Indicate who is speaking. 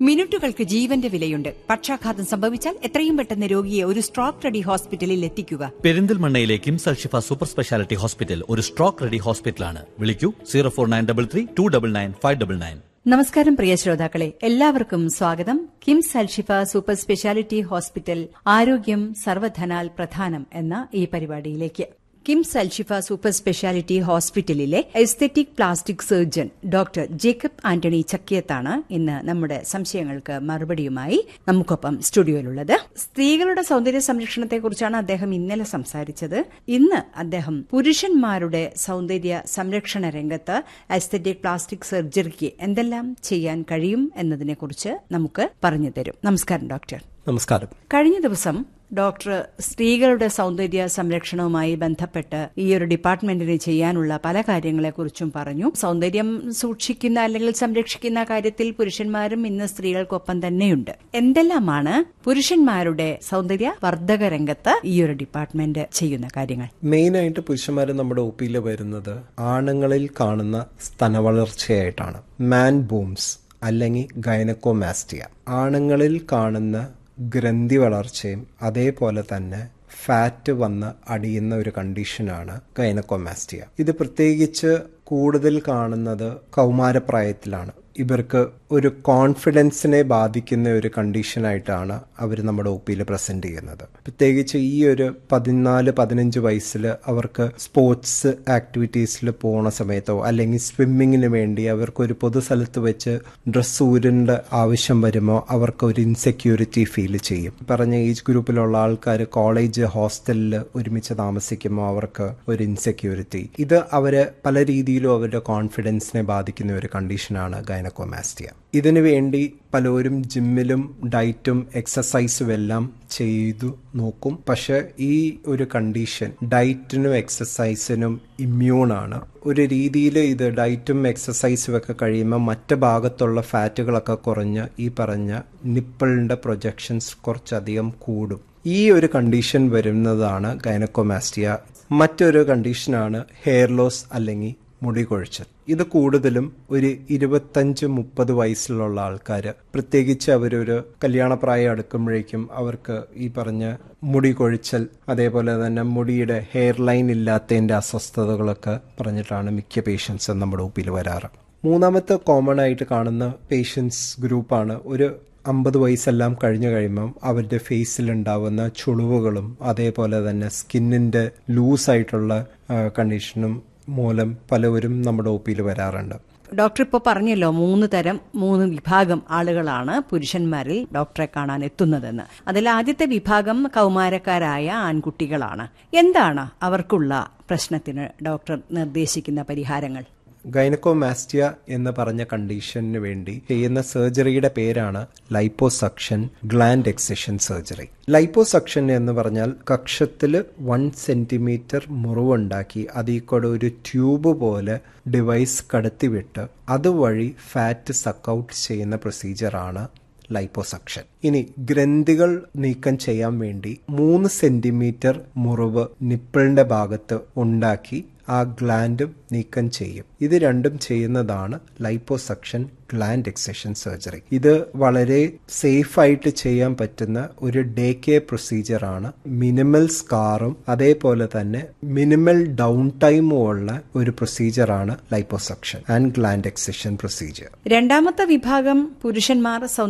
Speaker 1: മിനിറ്റുകൾക്ക് ജീവന്റെ വിലയുണ്ട് പക്ഷാഘാതം സംഭവിച്ചാൽ എത്രയും പെട്ടെന്ന് രോഗിയെ ഒരു സ്ട്രോക്ക് റെഡി ഹോസ്പിറ്റലിൽ എത്തിക്കുക
Speaker 2: പെരിന്തൽമണ്ണയിലെ KIMS Alshifa super speciality hospital ഒരു സ്ട്രോക്ക് റെഡി ഹോസ്പിറ്റലാണ് വിളിക്കൂ zero four nine double three two double nine five double nine
Speaker 1: നമസ്കാരം പ്രിയ ശ്രോതാക്കളെ എല്ലാവർക്കും സ്വാഗതം KIMS Alshifa super speciality hospital ആരോഗ്യം സർവധനാൽ പ്രധാനം എന്ന ഈ പരിപാടിയിലേക്ക് കിംസ് അൽഷിഫ സൂപ്പർ സ്പെഷ്യാലിറ്റി ഹോസ്പിറ്റലിലെ aesthetic plastic surgeon doctor Jacob Antony ചക്കിയത്താണ് ഇന്ന് നമ്മുടെ സംശയങ്ങൾക്ക് മറുപടിയുമായി നമുക്കൊപ്പം സ്റ്റുഡിയോയിലുള്ളത് സ്ത്രീകളുടെ സൗന്ദര്യ സംരക്ഷണത്തെക്കുറിച്ചാണ് അദ്ദേഹം ഇന്നലെ സംസാരിച്ചത് ഇന്ന് അദ്ദേഹം പുരുഷന്മാരുടെ സൗന്ദര്യ സംരക്ഷണ രംഗത്ത് എസ്തെറ്റിക് പ്ലാസ്റ്റിക് സർജറിക്ക് എന്തെല്ലാം ചെയ്യാൻ കഴിയും എന്നതിനെക്കുറിച്ച് നമുക്ക് പറഞ്ഞു തരും നമസ്കാരം ഡോക്ടർ
Speaker 3: നമസ്കാരം
Speaker 1: കഴിഞ്ഞ ദിവസം ഡോക്ടർ സ്ത്രീകളുടെ സൗന്ദര്യ സംരക്ഷണവുമായി ബന്ധപ്പെട്ട് ഈ ഒരു ഡിപ്പാർട്ട്മെന്റിന് ചെയ്യാനുള്ള പല കാര്യങ്ങളെക്കുറിച്ചും പറഞ്ഞു സൗന്ദര്യം സൂക്ഷിക്കുന്ന അല്ലെങ്കിൽ സംരക്ഷിക്കുന്ന കാര്യത്തിൽ പുരുഷന്മാരും ഇന്ന് സ്ത്രീകൾക്കൊപ്പം തന്നെയുണ്ട് എന്തെല്ലാമാണ് പുരുഷന്മാരുടെ സൗന്ദര്യ വർദ്ധക രംഗത്ത് ഈ ഒരു ഡിപ്പാർട്ട്മെന്റ് ചെയ്യുന്ന കാര്യങ്ങൾ
Speaker 3: മെയിനായിട്ട് പുരുഷന്മാർ നമ്മുടെ ഒ പിയിൽ വരുന്നത് ആണുങ്ങളിൽ കാണുന്ന സ്തനവളർച്ചയായിട്ടാണ് മാൻ ബൂംസ് അല്ലെങ്കിൽ ഗൈനക്കോമാസ്റ്റിയ ആണുങ്ങളിൽ കാണുന്ന ഗ്രന്ഥി വളർച്ചയും അതേപോലെ തന്നെ ഫാറ്റ് വന്ന് അടിയുന്ന ഒരു കണ്ടീഷനാണ് ഗൈനക്കോമാസ്റ്റിയ ഇത് പ്രത്യേകിച്ച് കൂടുതൽ കാണുന്നത് കൗമാരപ്രായത്തിലാണ് ഇവർക്ക് ഒരു കോൺഫിഡൻസിനെ ബാധിക്കുന്ന ഒരു കണ്ടീഷനായിട്ടാണ് അവർ നമ്മുടെ ഒ പിയിൽ പ്രസന്റ് ചെയ്യുന്നത് പ്രത്യേകിച്ച് ഈ ഒരു പതിനാല് പതിനഞ്ച് വയസ്സിൽ അവർക്ക് സ്പോർട്സ് ആക്ടിവിറ്റീസിൽ പോണ സമയത്തോ അല്ലെങ്കിൽ സ്വിമ്മിങ്ങിന് വേണ്ടി അവർക്ക് ഒരു പൊതുസ്ഥലത്ത് വെച്ച് ഡ്രസ്സ് ഊരേണ്ട ആവശ്യം വരുമ്പോൾ അവർക്ക് ഒരു ഇൻസെക്യൂരിറ്റി ഫീൽ ചെയ്യും പറഞ്ഞ ഏജ് ഗ്രൂപ്പിലുള്ള ആൾക്കാർ കോളേജ് ഹോസ്റ്റലിൽ ഒരുമിച്ച് താമസിക്കുമ്പോൾ അവർക്ക് ഒരു ഇൻസെക്യൂരിറ്റി ഇത് അവരെ പല രീതിയിലും അവരുടെ കോൺഫിഡൻസിനെ ബാധിക്കുന്ന ഒരു കണ്ടീഷനാണ് ഗൈനക്കോമാസ്റ്റിയ ഇതിനു വേണ്ടി പലരും ജിമ്മിലും ഡയറ്റും എക്സസൈസും എല്ലാം ചെയ്തു നോക്കും പക്ഷെ ഈ ഒരു കണ്ടീഷൻ ഡയറ്റിനും എക്സസൈസിനും ഇമ്മ്യൂണാണ് ഒരു രീതിയിൽ ഇത് ഡയറ്റും എക്സസൈസും ഒക്കെ കഴിയുമ്പോൾ മറ്റ് ഭാഗത്തുള്ള ഫാറ്റുകളൊക്കെ കുറഞ്ഞ് ഈ പറഞ്ഞ നിപ്പിളിൻ്റെ പ്രൊജക്ഷൻസ് കുറച്ചധികം കൂടും ഈ ഒരു കണ്ടീഷൻ വരുന്നതാണ് ഗൈനക്കോമാസ്റ്റിയ മറ്റൊരു കണ്ടീഷനാണ് ഹെയർ ലോസ് അല്ലെങ്കിൽ മുടി കൊഴിച്ചൽ ഇത് കൂടുതലും ഒരു ഇരുപത്തഞ്ച് മുപ്പത് വയസ്സിലുള്ള ആൾക്കാർ പ്രത്യേകിച്ച് അവരൊരു കല്യാണപ്രായം അടുക്കുമ്പോഴേക്കും അവർക്ക് ഈ പറഞ്ഞ മുടി കൊഴിച്ചൽ അതേപോലെ തന്നെ മുടിയുടെ ഹെയർ ലൈൻ ഇല്ലാത്തതിൻ്റെ അസ്വസ്ഥതകളൊക്കെ പറഞ്ഞിട്ടാണ് മിക്ക പേഷ്യൻസും നമ്മുടെ ഒപ്പിൽ വരാറ് മൂന്നാമത്തെ കോമൺ ആയിട്ട് കാണുന്ന പേഷ്യൻസ് ഗ്രൂപ്പാണ് ഒരു അമ്പത് വയസ്സെല്ലാം കഴിഞ്ഞു കഴിയുമ്പം അവരുടെ ഫേസിൽ ഉണ്ടാവുന്ന ചുളിവുകളും അതേപോലെ തന്നെ സ്കിന്നിൻ്റെ ലൂസായിട്ടുള്ള കണ്ടീഷനും മൂലം പലവരും നമ്മുടെ ഒ പിയിൽ വരാറുണ്ട്
Speaker 1: ഡോക്ടർ ഇപ്പോൾ പറഞ്ഞല്ലോ മൂന്ന് തരം മൂന്ന് വിഭാഗം ആളുകളാണ് പുരുഷന്മാരിൽ ഡോക്ടറെ കാണാൻ എത്തുന്നതെന്ന് അതിൽ ആദ്യത്തെ വിഭാഗം കൗമാരക്കാരായ ആൺകുട്ടികളാണ് എന്താണ് അവർക്കുള്ള പ്രശ്നത്തിന് ഡോക്ടർ നിർദ്ദേശിക്കുന്ന പരിഹാരങ്ങൾ
Speaker 3: ഗൈനക്കോമാസ്റ്റിയ എന്ന് പറഞ്ഞ കണ്ടീഷന് വേണ്ടി ചെയ്യുന്ന സർജറിയുടെ പേരാണ് liposuction gland excision surgery liposuction എന്ന് പറഞ്ഞാൽ കക്ഷത്തിൽ വൺ സെന്റിമീറ്റർ മുറിവുണ്ടാക്കി അതിൽ കൂടെ ഒരു ട്യൂബ് പോലെ ഡിവൈസ് കടത്തിവിട്ട് അതുവഴി ഫാറ്റ് സക്കൗട്ട് ചെയ്യുന്ന പ്രൊസീജിയറാണ് ലൈപ്പോസക്ഷൻ ഇനി ഗ്രന്ഥികൾ നീക്കം ചെയ്യാൻ വേണ്ടി മൂന്ന് സെന്റിമീറ്റർ മുറിവ് നിപ്പിളിന്റെ ഭാഗത്ത് ഉണ്ടാക്കി ആ ഗ്ലാൻഡും നീക്കം ചെയ്യും ഇത് രണ്ടും ചെയ്യുന്നതാണ് ലൈപ്പോസക്ഷൻ ഗ്ലാൻഡ് എക്സഷൻ സർജറി ഇത് വളരെ സേഫ് ആയിട്ട് ചെയ്യാൻ പറ്റുന്ന ഒരു ഡേ കെയർ പ്രൊസീജിയറാണ് മിനിമൽ സ്കാറും അതേപോലെ തന്നെ മിനിമൽ ഡൗൺ ടൈമും ഉള്ള ഒരു പ്രൊസീജിയറാണ് liposuction and gland excision procedure
Speaker 1: രണ്ടാമത്തെ വിഭാഗം പുരുഷന്മാർ